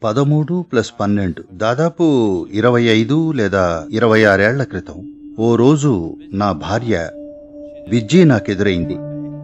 పదమూడు ప్లస్ పన్నెండు దాదాపు ఇరవై ఐదు లేదా ఇరవై ఆరేళ్ల క్రితం ఓ రోజు నా భార్య విజ్జి నాకెదురైంది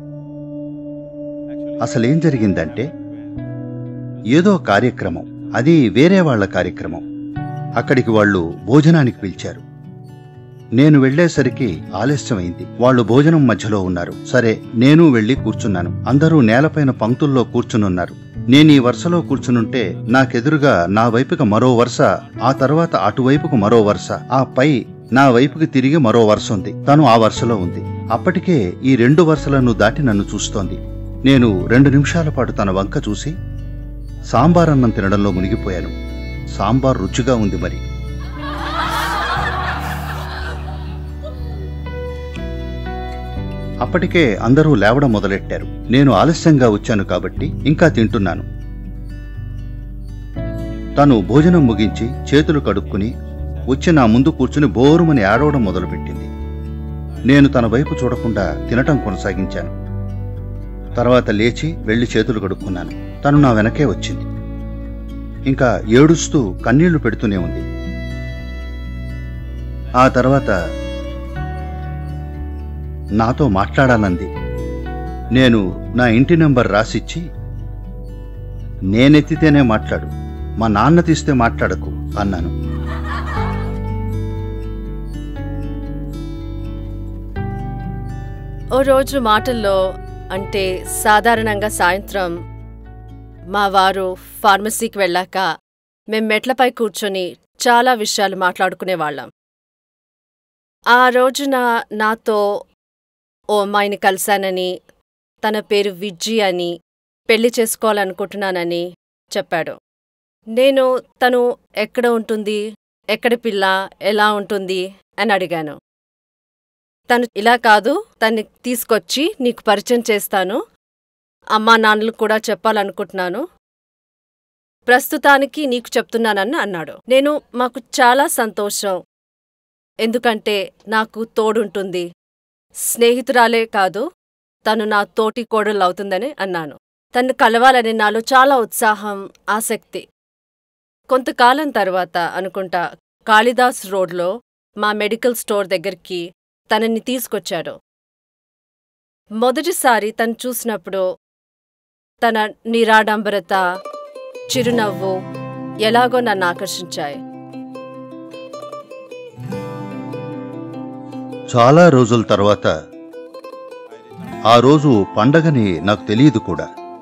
అసలేం జరిగిందంటే ఏదో కార్యక్రమం అది వేరే వాళ్ళ కార్యక్రమం అక్కడికి వాళ్ళు భోజనానికి పిలిచారు నేను వెళ్లేసరికి ఆలస్యమైంది వాళ్ళు భోజనం మధ్యలో ఉన్నారు సరే నేను వెళ్లి కూర్చున్నాను అందరూ నేలపైన పంక్తుల్లో కూర్చునున్నారు నేను ఈ వరుసలో కూర్చునుంటే నాకెదురుగా నా వైపుకి మరో వరుస ఆ తర్వాత అటువైపుకు మరో వరుస ఆ పై నా వైపుకి తిరిగి మరో వరుస ఉంది తను ఆ వరుసలో ఉంది అప్పటికే ఈ రెండు వరుసలను దాటి నన్ను చూస్తోంది నేను రెండు నిమిషాల పాటు తన వంక చూసి సాంబార్ అన్నం తినడంలో మునిగిపోయాను సాంబార్ రుచిగా ఉంది మరి అప్పటికే అందరూ లేవడం మొదలెట్టారు నేను ఆలస్యంగా వచ్చాను కాబట్టి ఇంకా తింటున్నాను తను భోజనం ముగించి చేతులు కడుక్కుని వచ్చి నా ముందు కూర్చుని బోరుమని ఆడవడం మొదలుపెట్టింది నేను తన వైపు చూడకుండా తినటం కొనసాగించాను తర్వాత లేచి వెళ్లి చేతులు కడుక్కున్నాను తను నా వెనకే వచ్చింది ఇంకా ఏడుస్తూ కన్నీళ్లు పెడుతూనే ఉంది ఆ తర్వాత నాతో మాట్లాడాలంది నేను నా ఇంటి నెంబర్ రాసిచ్చి నేనెత్తితేనే మాట్లాడు మా నాన్న తీస్తే మాట్లాడకు అన్నాను ఓ రోజు మాటల్లో అంటే సాధారణంగా సాయంత్రం మా వారు ఫార్మసీకి వెళ్ళాక మేం మెట్లపై కూర్చొని చాలా విషయాలు మాట్లాడుకునేవాళ్ళం ఆ రోజున నాతో ఓ అమ్మాయిని కలిశానని తన పేరు విజ్జి అని పెళ్లి చేసుకోవాలనుకుంటున్నానని చెప్పాడు నేను తను ఎక్కడ ఉంటుంది ఎక్కడ పిల్ల ఎలా ఉంటుంది అని అడిగాను తను ఇలా కాదు తన్ని తీసుకొచ్చి నీకు పరిచయం చేస్తాను అమ్మా నాన్నలు కూడా చెప్పాలనుకుంటున్నాను ప్రస్తుతానికి నీకు చెప్తున్నానని అన్నాడు నేను మాకు చాలా సంతోషం ఎందుకంటే నాకు తోడుంటుంది స్నేహితురాలే కాదు తను నా తోటి కోడలవుతుందని అన్నాను తన్ను కలవాలని నాలో చాలా ఉత్సాహం ఆసక్తి కొంతకాలం తర్వాత అనుకుంటా కాళిదాస్ రోడ్లో మా మెడికల్ స్టోర్ దగ్గరికి తనని తీసుకొచ్చాడు మొదటిసారి తను చూసినప్పుడు తన నిరాడంబరత చిరునవ్వు ఎలాగో నన్ను ఆకర్షించాయి చాలా రోజుల తర్వాత ఆ రోజు పండగని నాకు తెలియదు కూడా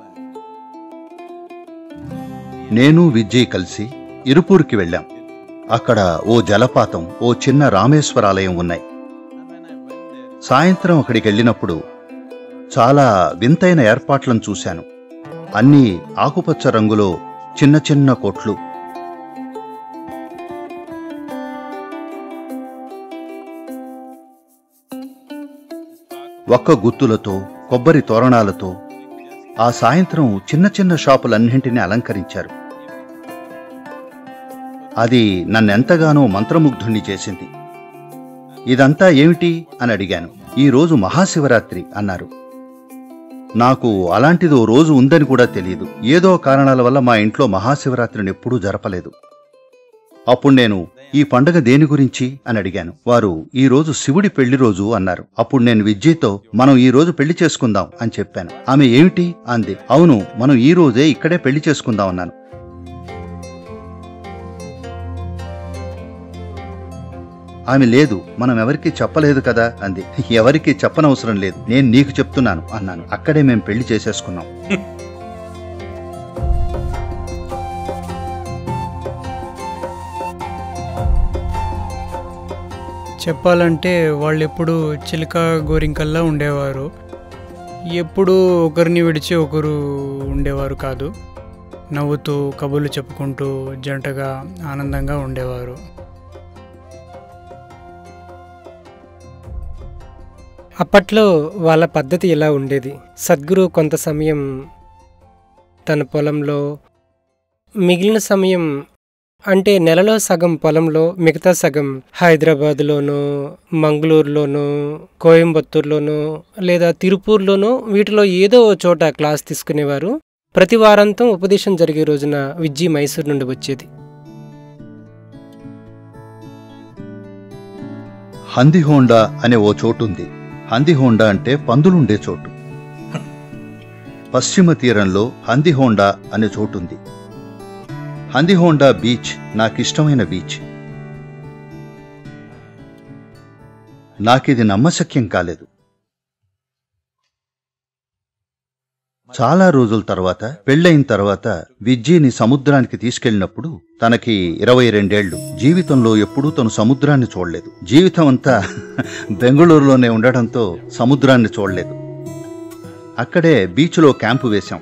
నేను విజయ్ కలిసి ఇరుపూర్కి వెళ్ళాం అక్కడ ఓ జలపాతం ఓ చిన్న రామేశ్వరాలయం ఉన్నాయి సాయంత్రం అక్కడికి వెళ్ళినప్పుడు చాలా వింతైన ఏర్పాట్లను చూశాను అన్నీ ఆకుపచ్చ రంగులో చిన్న చిన్న కొట్లు ఒక్క గుత్తులతో కొబ్బరి తోరణాలతో ఆ సాయంత్రం చిన్న చిన్న షాపులన్నింటినీ అలంకరించారు అది నన్నెంతగానో మంత్రముగ్ధుణ్ణి చేసింది ఇదంతా ఏమిటి అని అడిగాను ఈ రోజు మహాశివరాత్రి అన్నారు నాకు అలాంటిదో రోజు ఉందని కూడా తెలియదు ఏదో కారణాల వల్ల మా ఇంట్లో మహాశివరాత్రిని ఎప్పుడూ జరపలేదు అప్పుడు నేను ఈ పండగ దేని గురించి అని అడిగాను వారు ఈ రోజు శివుడి పెళ్లి రోజు అన్నారు అప్పుడు నేను విజయ్తో మనం ఈ రోజు పెళ్లి చేసుకుందాం అని చెప్పాను ఆమె ఏమిటి అంది అవును మనం ఈ రోజే ఇక్కడే పెళ్లి చేసుకుందాం అన్నాను ఆమె లేదు మనం ఎవరికీ చెప్పలేదు కదా అంది ఎవరికీ చెప్పనవసరం లేదు నేను నీకు చెప్తున్నాను అన్నాను అక్కడే మేం పెళ్లి చేసేసుకున్నాం చెప్పాలంటే వాళ్ళు ఎప్పుడు చిలుక గోరింకల్లా ఉండేవారు ఎప్పుడు ఒకరిని విడిచి ఒకరు ఉండేవారు కాదు నవ్వుతూ కబుర్లు చెప్పుకుంటూ జంటగా ఆనందంగా ఉండేవారు అప్పట్లో వాళ్ళ పద్ధతి ఇలా ఉండేది సద్గురు కొంత సమయం తన పొలంలో మిగిలిన సమయం అంటే నెలలో సగం పొలంలో మిగతా సగం హైదరాబాద్లోనూ మంగళూరులోనూ కోయంబత్తూరులోనూ లేదా తిరుపూర్లోనూ వీటిలో ఏదో ఓ చోట క్లాస్ తీసుకునేవారు ప్రతి వారాంతం ఉపదేశం జరిగే రోజున విజ్జి మైసూర్ నుండి వచ్చేది హందిహోండా అనే ఓ చోటుంది హందిహోండా అంటే పందులుండే చోటు పశ్చిమ తీరంలో హందిహోండా అనే చోటుంది హందిహోండా బీచ్ నాకిష్టమైన బీచ్ నాకిది నమ్మశక్యం కాలేదు చాలా రోజుల తర్వాత పెళ్ళయిన తర్వాత విజ్జీని సముద్రానికి తీసుకెళ్ళినప్పుడు తనకి ఇరవై రెండేళ్లు జీవితంలో ఎప్పుడూ తను సముద్రాన్ని చూడలేదు జీవితం అంతా బెంగళూరులోనే ఉండడంతో సముద్రాన్ని చూడలేదు అక్కడే బీచ్లో క్యాంపు వేశాం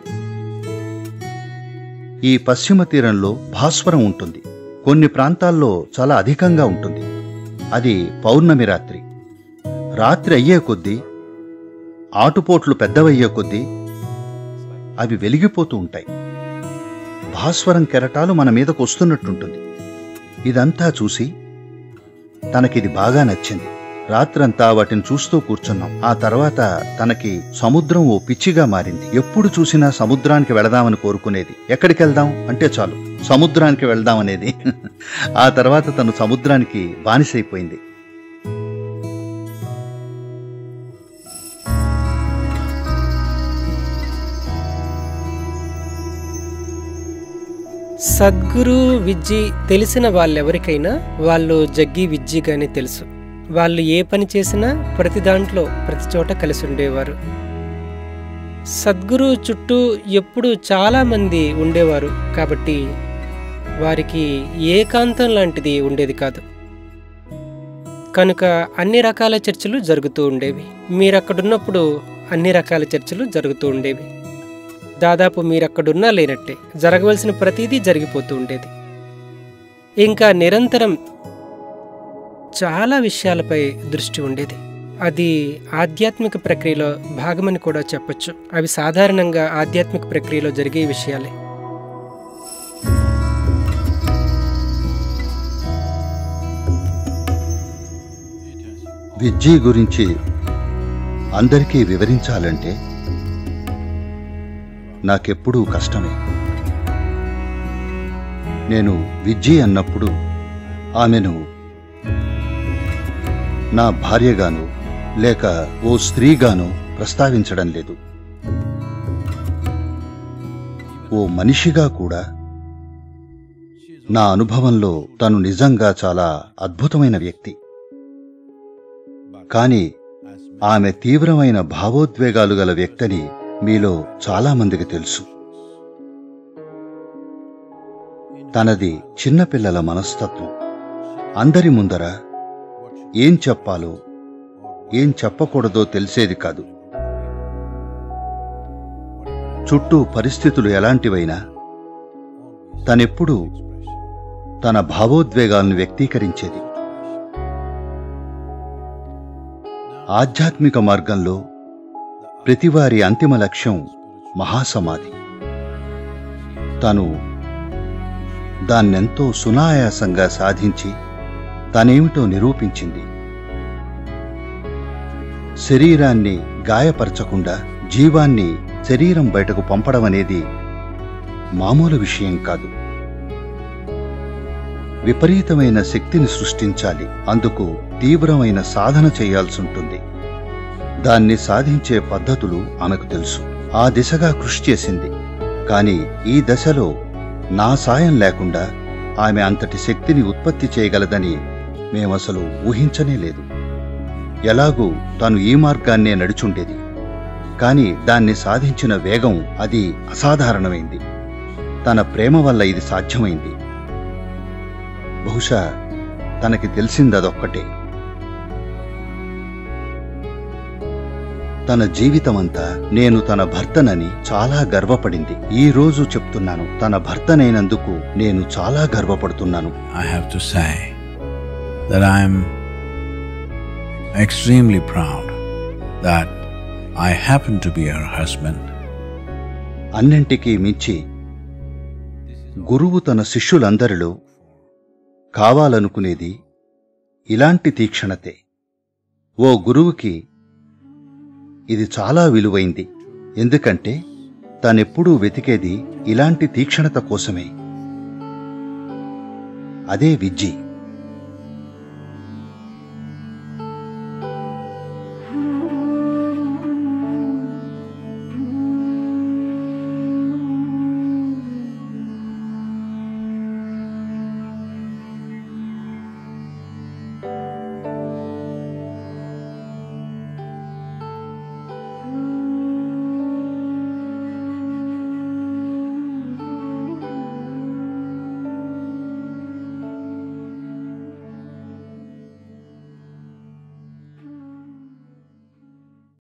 ఈ పశ్చిమ తీరంలో భాస్వరం ఉంటుంది కొన్ని ప్రాంతాల్లో చాలా అధికంగా ఉంటుంది అది పౌర్ణమి రాత్రి రాత్రి అయ్యే కొద్దీ ఆటుపోట్లు పెద్దవయ్యే కొద్దీ అవి వెలిగిపోతూ ఉంటాయి భాస్వరం కెరటాలు మన మీదకు వస్తున్నట్టుంటుంది ఇదంతా చూసి తనకిది బాగా నచ్చింది రాత్రంతా వాటిని చూస్తూ కూర్చున్నాం ఆ తర్వాత తనకి సముద్రం ఓ పిచ్చిగా మారింది ఎప్పుడు చూసినా సముద్రానికి వెళదామని కోరుకునేది ఎక్కడికి వెళ్దాం అంటే చాలు సముద్రానికి వెళ్దాం అనేది ఆ తర్వాత తను సముద్రానికి బానిసైపోయింది సద్గురు విజ్జి తెలిసిన వాళ్ళెవరికైనా వాళ్ళు జగ్గి విజ్జిగానే తెలుసు వాళ్ళు ఏ పని చేసినా ప్రతి దాంట్లో ప్రతి చోట కలిసి ఉండేవారు సద్గురు చుట్టూ ఎప్పుడు చాలా మంది ఉండేవారు కాబట్టి వారికి ఏకాంతం లాంటిది ఉండేది కాదు కనుక అన్ని రకాల చర్చలు జరుగుతూ ఉండేవి మీరక్కడున్నప్పుడు అన్ని రకాల చర్చలు జరుగుతూ ఉండేవి దాదాపు మీరక్కడున్నా లేనట్టే జరగవలసిన ప్రతిదీ జరిగిపోతూ ఉండేది ఇంకా నిరంతరం చాలా విషయాలపై దృష్టి ఉండేది అది ఆధ్యాత్మిక ప్రక్రియలో భాగమని కూడా చెప్పొచ్చు అవి సాధారణంగా ఆధ్యాత్మిక ప్రక్రియలో జరిగే విషయాలే విజ్జి గురించి అందరికీ వివరించాలంటే నాకెప్పుడూ కష్టమే నేను విజ్జి అన్నప్పుడు ఆమెను నా భార్యగాను లేక ఓ స్త్రీగాను ప్రస్తావించడం లేదు ఓ మనిషిగా కూడా నా అనుభవంలో తను నిజంగా చాలా అద్భుతమైన వ్యక్తి కాని ఆమె తీవ్రమైన భావోద్వేగాలు గల వ్యక్తిని మీలో చాలామందికి తెలుసు తనది చిన్నపిల్లల మనస్తత్వం అందరి ముందర ఏం చెప్పాలో ఏం చెప్పకూడదో తెలిసేది కాదు చుట్టూ పరిస్థితులు ఎలాంటివైనా తనెప్పుడూ తన భావోద్వేగాలను వ్యక్తీకరించేది ఆధ్యాత్మిక మార్గంలో ప్రతివారి అంతిమ లక్ష్యం మహాసమాధి తను దాన్నెంతో సునాయాసంగా సాధించి తనేమిటో నిరూపించింది శరీరాన్ని గాయపరచకుండా జీవాన్ని శరీరం బయటకు పంపడం అనేది మామూలు విషయం కాదు విపరీతమైన శక్తిని సృష్టించాలి అందుకు తీవ్రమైన సాధన చేయాల్సుంటుంది దాన్ని సాధించే పద్ధతులు ఆమెకు తెలుసు ఆ దిశగా కృషి చేసింది కాని ఈ దశలో నా సాయం లేకుండా ఆమె అంతటి శక్తిని ఉత్పత్తి చేయగలదని మేమసలు ఊహించనే లేదు ఎలాగూ తాను ఈ మార్గాన్నే నడుచుండేది కాని దాన్ని సాధించిన వేగం అది అసాధారణమైంది తన ప్రేమ వల్ల ఇది సాధ్యమైంది బహుశా తనకి తెలిసిందదొక్కటే తన జీవితమంతా నేను తన భర్తనని చాలా గర్వపడింది ఈ రోజు చెప్తున్నాను తన భర్తనైనందుకు నేను చాలా గర్వపడుతున్నాను I have to say that I'm extremely proud that I happen to be her husband. అన్నింటికీ మించి గురువు తన శిష్యులందరిలో కావాలనుకునేది ఇలాంటి తీక్షణతే ఓ గురువుకి ఇది చాలా విలువైంది ఎందుకంటే తానెప్పుడూ వెతికేది ఇలాంటి తీక్షణత కోసమే అదే విజ్జి